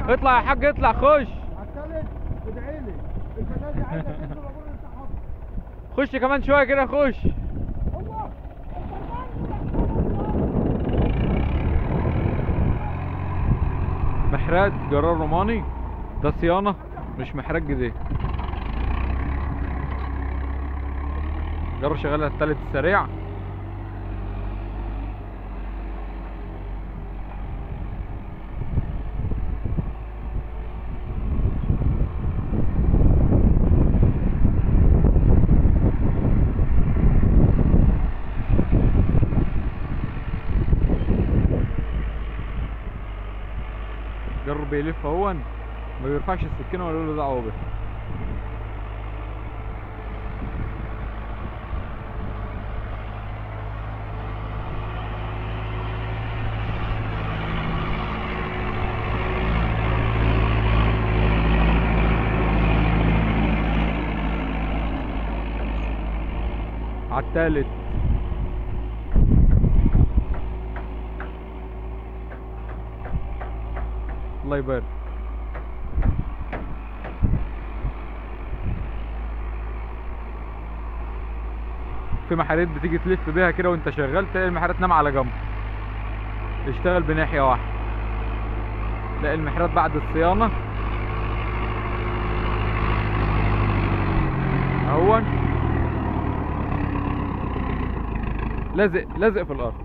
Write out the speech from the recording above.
اطلع يا حاج اطلع خش على التالت ادعي لي انت نازل عايزك تنزل العبور انت حاطط خش كمان شويه كده خش الله محرات جرار روماني ده صيانه مش محرات جديد جرار شغال على التالت السريع جرب بيلف اهون ما بيرفعش السكينه ولا له دعوه بيه عالتالت الله يبارك في محارات بتيجي تلف بيها كده وانت شغال تلاقي المحارات نام على جنب اشتغل بناحية واحدة تلاقي المحرات بعد الصيانة اهون لازق لازق في الارض